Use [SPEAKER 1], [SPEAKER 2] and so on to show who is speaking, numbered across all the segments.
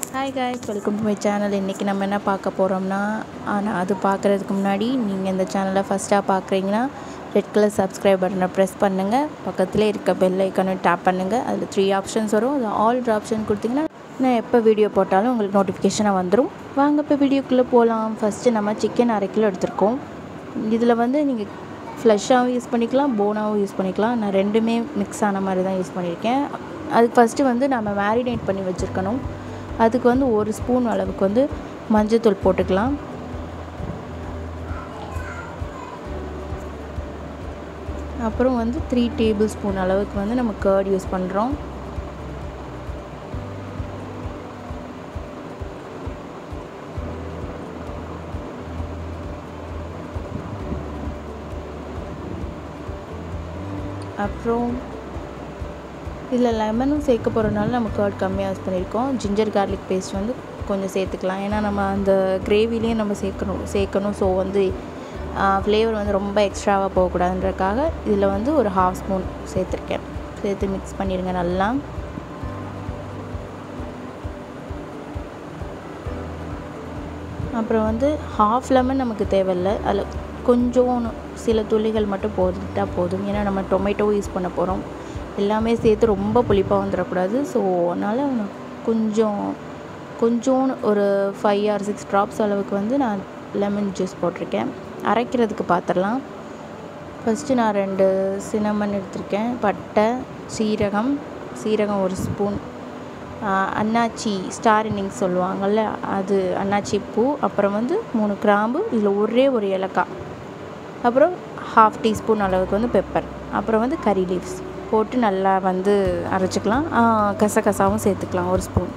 [SPEAKER 1] hi guys welcome to my channel இன்றைக்கி நம்ம என்ன பார்க்க போகிறோம்னா ஆனால் அது பார்க்குறதுக்கு முன்னாடி நீங்கள் இந்த சேனலை ஃபஸ்ட்டாக பார்க்குறீங்கன்னா ரெட் கலர் சப்ஸ்கிரைப் பட்டனை ப்ரெஸ் பண்ணுங்கள் பக்கத்துலேயே இருக்க பெல் ஐக்கனும் டேப் பண்ணுங்கள் அதில் த்ரீ ஆப்ஷன்ஸ் வரும் அது ஆல் ஆப்ஷன் கொடுத்தீங்கன்னா நான் எப்போ வீடியோ போட்டாலும் உங்களுக்கு நோட்டிஃபிகேஷனாக வந்துடும் வாங்க இப்போ வீடியோக்குள்ளே போகலாம் ஃபஸ்ட்டு நம்ம சிக்கன் அரை கிலோ எடுத்திருக்கோம் இதில் வந்து நீங்கள் ஃப்ளஷ்ஷாகவும் யூஸ் பண்ணிக்கலாம் போனாகவும் யூஸ் பண்ணிக்கலாம் நான் ரெண்டுமே மிக்ஸ் ஆன மாதிரி தான் யூஸ் பண்ணியிருக்கேன் அதுக்கு ஃபஸ்ட்டு வந்து நம்ம மேரினேட் பண்ணி வச்சுருக்கணும் அதுக்கு வந்து ஒரு ஸ்பூன் அளவுக்கு வந்து மஞ்சத்தூள் போட்டுக்கலாம் அப்புறம் வந்து த்ரீ டேபிள் ஸ்பூன் அளவுக்கு வந்து நம்ம கேர்ட் யூஸ் பண்ணுறோம் அப்புறம் இதில் லெமனும் சேர்க்க போகிறதுனால நம்ம கேர்ட் கம்மியாக யூஸ் பண்ணியிருக்கோம் ஜிஞ்சர் கார்லிக் பேஸ்ட் வந்து கொஞ்சம் சேர்த்துக்கலாம் ஏன்னா நம்ம அந்த கிரேவிலையும் நம்ம சேர்க்கணும் சேர்க்கணும் ஸோ வந்து ஃப்ளேவர் வந்து ரொம்ப எக்ஸ்ட்ராவாக போகக்கூடாதுன்றக்காக இதில் வந்து ஒரு ஹாஃப் ஸ்பூன் சேர்த்துருக்கேன் சேர்த்து மிக்ஸ் பண்ணிடுங்க நல்லா அப்புறம் வந்து ஹாஃப் லெமன் நமக்கு தேவையில்லை அதில் கொஞ்சம் சில துளிகள் மட்டும் போட்டுட்டால் போதும் ஏன்னா நம்ம டொமேட்டோ யூஸ் பண்ண போகிறோம் எல்லாமே சேர்த்து ரொம்ப புளிப்பாக வந்துடக்கூடாது ஸோ அதனால் கொஞ்சம் கொஞ்சோன்னு ஒரு ஃபைவ் ஆர் சிக்ஸ் ட்ராப்ஸ் அளவுக்கு வந்து நான் லெமன் ஜூஸ் போட்டிருக்கேன் அரைக்கிறதுக்கு பார்த்துடலாம் ஃபஸ்ட்டு நான் ரெண்டு சினமன் எடுத்திருக்கேன் பட்டை சீரகம் சீரகம் ஒரு ஸ்பூன் அன்னாச்சி ஸ்டார் இன்னிங்ஸ் சொல்லுவாங்கள்ல அது அன்னாச்சி பூ அப்புறம் வந்து மூணு கிராம்பு இதில் ஒரே ஒரு ஏலக்காய் அப்புறம் ஹாஃப் டீஸ்பூன் அளவுக்கு வந்து பெப்பர் அப்புறம் வந்து கறி லீவ்ஸ் போட்டு நல்லா வந்து அரைச்சிக்கலாம் கசகசாவும் சேர்த்துக்கலாம் ஒரு ஸ்பூன்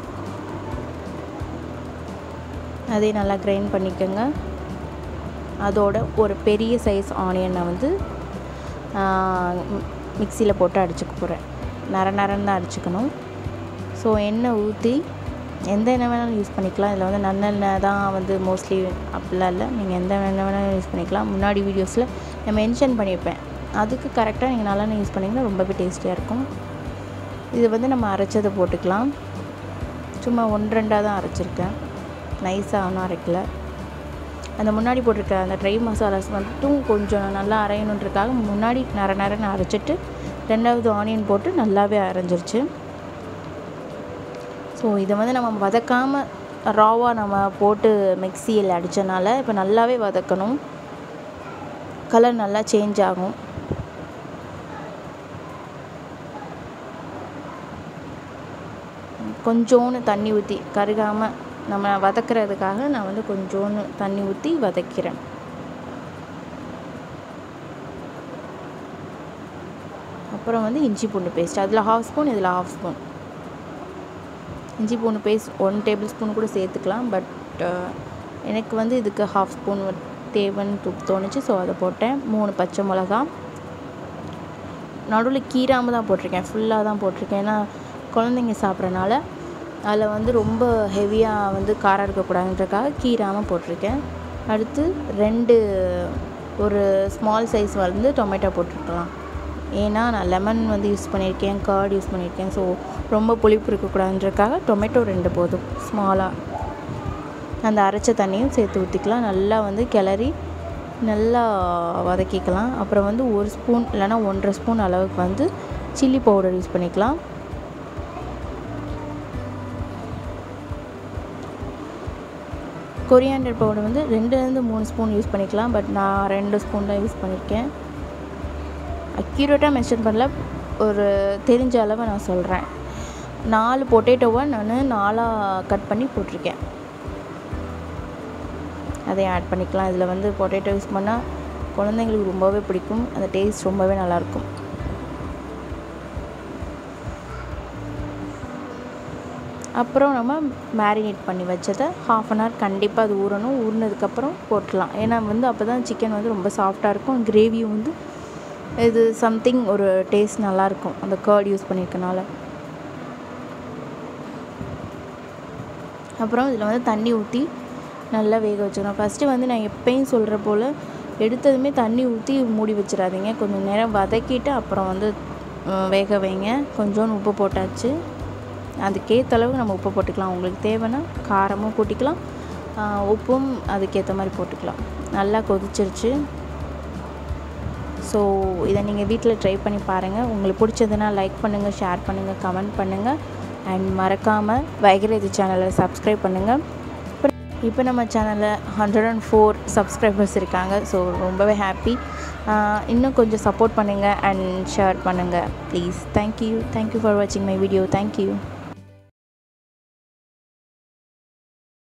[SPEAKER 1] அதையும் நல்லா கிரைண்ட் பண்ணிக்கோங்க அதோட ஒரு பெரிய சைஸ் ஆனியனை வந்து மிக்சியில் போட்டு அடிச்சுக்க போகிறேன் நர நரன்னு தான் அடிச்சுக்கணும் ஸோ எண்ணெய் ஊற்றி எந்த எண்ணெய் வேணாலும் யூஸ் பண்ணிக்கலாம் இதில் வந்து நல்லெண்ணெய் தான் வந்து மோஸ்ட்லி அப்படிலாம் இல்லை நீங்கள் எந்த எண்ணெய் வேணாலும் யூஸ் பண்ணிக்கலாம் முன்னாடி வீடியோஸில் நான் மென்ஷன் பண்ணியிருப்பேன் அதுக்கு கரெக்டாக நீங்கள் நல்லெண்ணெய் யூஸ் பண்ணிங்கன்னா ரொம்பவே டேஸ்டியாக இருக்கும் இது வந்து நம்ம அரைச்சதை போட்டுக்கலாம் சும்மா ஒன்று ரெண்டாக தான் அரைச்சிருக்கேன் நைஸாக ஒன்றும் அரைக்கல அந்த முன்னாடி போட்டிருக்க அந்த ட்ரை மசாலாஸ் மட்டும் கொஞ்சம் நல்லா அரையணுன்றக்காக முன்னாடி நர நரன்னு அரைச்சிட்டு ரெண்டாவது ஆனியன் போட்டு நல்லாவே அரைஞ்சிருச்சு ஸோ இதை வந்து நம்ம வதக்காமல் ராவாக நம்ம போட்டு மிக்சியில் அடித்தனால இப்போ நல்லாவே வதக்கணும் கலர் நல்லா சேஞ்ச் ஆகும் கொஞ்சோன்னு தண்ணி ஊற்றி கருகாமல் நம்ம வதக்கிறதுக்காக நான் வந்து கொஞ்சோன்னு தண்ணி ஊற்றி வதக்கிறேன் அப்புறம் வந்து இஞ்சி பூண்டு பேஸ்ட் அதில் ஹாஃப் ஸ்பூன் இதில் ஹாஃப் ஸ்பூன் இஞ்சி பூண்டு பேஸ்ட் ஒன் டேபிள் ஸ்பூன் கூட சேர்த்துக்கலாம் பட் எனக்கு வந்து இதுக்கு ஹாஃப் ஸ்பூன் தேவைன்னு தோணுச்சு ஸோ அதை போட்டேன் மூணு பச்சை மிளகா நடுவில் கீராமல் தான் போட்டிருக்கேன் ஃபுல்லாக தான் போட்டிருக்கேன் ஏன்னா குழந்தைங்க சாப்பிட்றனால அதில் வந்து ரொம்ப ஹெவியாக வந்து காரம் இருக்கக்கூடாதுன்றக்காக கீராமல் போட்டிருக்கேன் அடுத்து ரெண்டு ஒரு ஸ்மால் சைஸ் வந்து டொமேட்டோ போட்டிருக்கலாம் ஏன்னா நான் லெமன் வந்து யூஸ் பண்ணியிருக்கேன் கர்ட் யூஸ் பண்ணியிருக்கேன் ஸோ ரொம்ப புளிப்பு இருக்கக்கூடாதுன்றக்காக டொமேட்டோ ரெண்டு போதும் ஸ்மாலாக அந்த அரைச்ச தண்ணியும் சேர்த்து ஊற்றிக்கலாம் நல்லா வந்து கிளறி நல்லா வதக்கிக்கலாம் அப்புறம் வந்து ஒரு ஸ்பூன் இல்லைனா ஒன்றரை ஸ்பூன் அளவுக்கு வந்து சில்லி பவுடர் யூஸ் பண்ணிக்கலாம் கொரியாண்டர் பவுடர் வந்து ரெண்டுலேருந்து மூணு ஸ்பூன் யூஸ் பண்ணிக்கலாம் பட் நான் ரெண்டு ஸ்பூன் தான் யூஸ் பண்ணியிருக்கேன் அக்யூரேட்டாக மென்ஷன் பண்ணல ஒரு தெரிஞ்ச அளவை நான் சொல்கிறேன் நாலு பொட்டேட்டோவை நான் நாலாக கட் பண்ணி போட்டிருக்கேன் அதையும் ஆட் பண்ணிக்கலாம் இதில் வந்து பொட்டேட்டோ யூஸ் பண்ணால் குழந்தைங்களுக்கு ரொம்பவே பிடிக்கும் அந்த டேஸ்ட் ரொம்பவே நல்லாயிருக்கும் அப்புறம் நம்ம மேரினேட் பண்ணி வச்சதை ஹாஃப் அன் ஹவர் கண்டிப்பாக அது ஊறணும் ஊறினதுக்கப்புறம் போட்டுடலாம் ஏன்னா வந்து அப்போ தான் சிக்கன் வந்து ரொம்ப சாஃப்டாக இருக்கும் கிரேவியும் வந்து இது சம்திங் ஒரு டேஸ்ட் நல்லாயிருக்கும் அந்த கேர்ட் யூஸ் பண்ணியிருக்கனால அப்புறம் இதில் வந்து தண்ணி ஊற்றி நல்லா வேக வச்சுக்கணும் ஃபஸ்ட்டு வந்து நான் எப்பயும் சொல்கிற போல் எடுத்ததுமே தண்ணி ஊற்றி மூடி வச்சிடாதீங்க கொஞ்சம் நேரம் வதக்கிட்டு அப்புறம் வந்து வேக வைங்க கொஞ்சோண்டு உப்பு போட்டாச்சு அதுக்கேற்ற அளவு நம்ம உப்பு போட்டுக்கலாம் உங்களுக்கு தேவைன்னா காரமும் கூட்டிக்கலாம் ஆஹ் உப்பும் அதுக்கேற்ற மாதிரி போட்டுக்கலாம் நல்லா கொதிச்சிருச்சு ஸோ இதை நீங்கள் வீட்டில் ட்ரை பண்ணி பாருங்கள் உங்களுக்கு பிடிச்சதுன்னா லைக் பண்ணுங்கள் ஷேர் பண்ணுங்கள் கமெண்ட் பண்ணுங்கள் அண்ட் மறக்காமல் வைகரேதி சேனலை சப்ஸ்கிரைப் பண்ணுங்கள் இப்போ நம்ம சேனலில் ஹண்ட்ரட் அண்ட் ஃபோர் சப்ஸ்கிரைபர்ஸ் இருக்காங்க ஸோ ரொம்பவே ஹாப்பி இன்னும் கொஞ்சம் சப்போர்ட் பண்ணுங்கள் அண்ட் ஷேர் பண்ணுங்கள் ப்ளீஸ் தேங்க்யூ தேங்க்யூ ஃபார் வாட்சிங் மை வீடியோ தேங்க்யூ